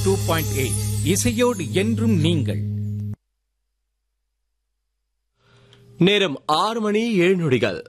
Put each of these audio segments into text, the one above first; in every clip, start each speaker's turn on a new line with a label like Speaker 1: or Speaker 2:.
Speaker 1: two point eight இசையோடு என்றும் நீங்கள்
Speaker 2: நேரம் ஆறு மணி ஏழு நொடிகள்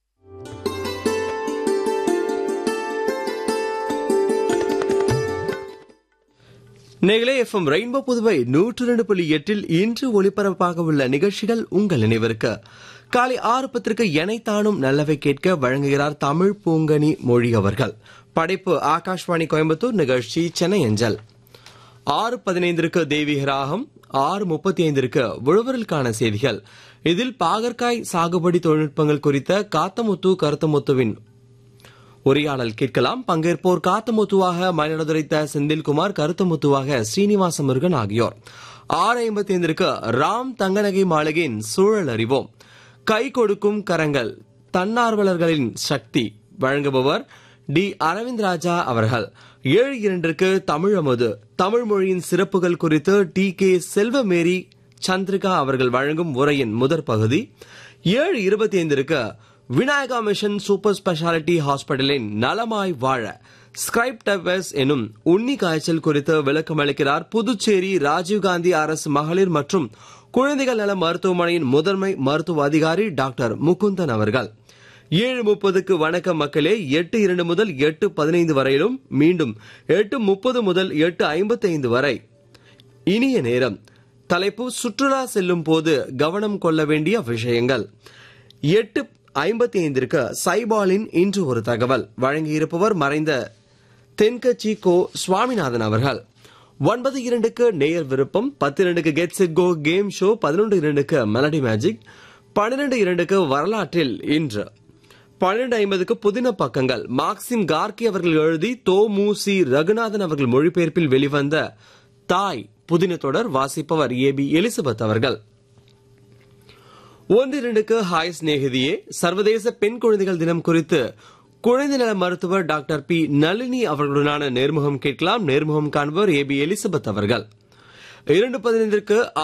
Speaker 2: நேர்களே எஃப்எம் ரெயின்போ புதுவை நூற்று ரெண்டு புள்ளி எட்டில் இன்று ஒளிபரப்பாக உள்ள நிகழ்ச்சிகள் உங்கள் நினைவிற்கு காலை ஆறு பத்திற்கு எனைத்தானும் நல்லவை கேட்க வழங்குகிறார் தமிழ் பூங்கனி மொழி அவர்கள் படைப்பு ஆகாஷ்வாணி கோயம்புத்தூர் நிகழ்ச்சி சென்னை அஞ்சல் ஆறு பதினைந்திற்கு தெய்வீக ராகம் ஆறு முப்பத்தி ஐந்திற்கு உழவர்களுக்கான செய்திகள் இதில் பாகற்காய் சாகுபடி தொழில்நுட்பங்கள் குறித்த காத்தமுத்து கருத்தமுத்துவின் உரையாடல் கேட்கலாம் பங்கேற்போர் காத்தமுத்துவாக மயிலாடுதுறை த செந்தில்குமார் கருத்தமுத்துவாக ஸ்ரீனிவாச முருகன் ஆகியோர் ஆறு ஐம்பத்தி ஐந்திற்கு ராம் தங்கநகை மாளிகையின் சூழல் அறிவோம் கை கொடுக்கும் கரங்கள் தன்னார்வலர்களின் சக்தி வழங்குபவர் டி அரவிந்த் ராஜா அவர்கள் ஏழு இரண்டிற்கு தமிழ் அமுது தமிழ் மொழியின் சிறப்புகள் குறித்து டி கே செல்வமேரி சந்திரிகா அவர்கள் வழங்கும் உரையின் முதற் பகுதி ஏழு இருபத்தி ஐந்திற்கு விநாயகா மிஷன் சூப்பர் ஸ்பெஷாலிட்டி ஹாஸ்பிட்டலின் நலமாய் வாழ ஸ்கிரைப் டெவஸ் எனும் உண்ணி காய்ச்சல் குறித்து விளக்கம் அளிக்கிறார் புதுச்சேரி ராஜீவ்காந்தி அரசு மகளிர் மற்றும் குழந்தைகள் நல மருத்துவமனையின் முதன்மை மருத்துவ அதிகாரி டாக்டர் முகுந்தன் அவர்கள் ஏழு முப்பதுக்கு வணக்கம் மக்களே எட்டு இரண்டு முதல் எட்டு பதினைந்து வரையிலும் மீண்டும் எட்டு முப்பது முதல் எட்டு ஐம்பத்தி ஐந்து வரை இனிய நேரம் தலைப்பு சுற்றுலா செல்லும் போது கவனம் கொள்ள வேண்டிய விஷயங்கள் எட்டு ஐம்பத்தி ஐந்திற்கு சைபாலின் இன்று ஒரு தகவல் வழங்கியிருப்பவர் மறைந்த தென்கட்சி கோ சுவாமிநாதன் அவர்கள் ஒன்பது இரண்டுக்கு நேயர் விருப்பம் பத்து இரண்டுக்கு get set go game show பதினொன்று இரண்டுக்கு மெலடி மேஜிக் பன்னிரண்டு இரண்டுக்கு வரலாற்றில் இன்று பன்னிரண்டு ஐம்பதுக்கு புதின பக்கங்கள் மார்க்சிம் கார்கி அவர்கள் எழுதி தோ மு சி ரகுநாதன் அவர்கள் மொழிபெயர்ப்பில் வெளிவந்த தாய் புதின தொடர் வாசிப்பவர் ஏ பி எலிசபெத் அவர்கள் ஒன்றிரண்டுக்கு ஹாய் சிநேகிதியே சர்வதேச பெண் குழந்தைகள் தினம் குறித்து குழந்தை நல மருத்துவர் டாக்டர் பி நளினி அவர்களுடனான நேர்முகம் கேட்கலாம் நேர்முகம் காண்பவர் ஏ பி எலிசபெத் அவர்கள் இரண்டு பதினைந்திற்கு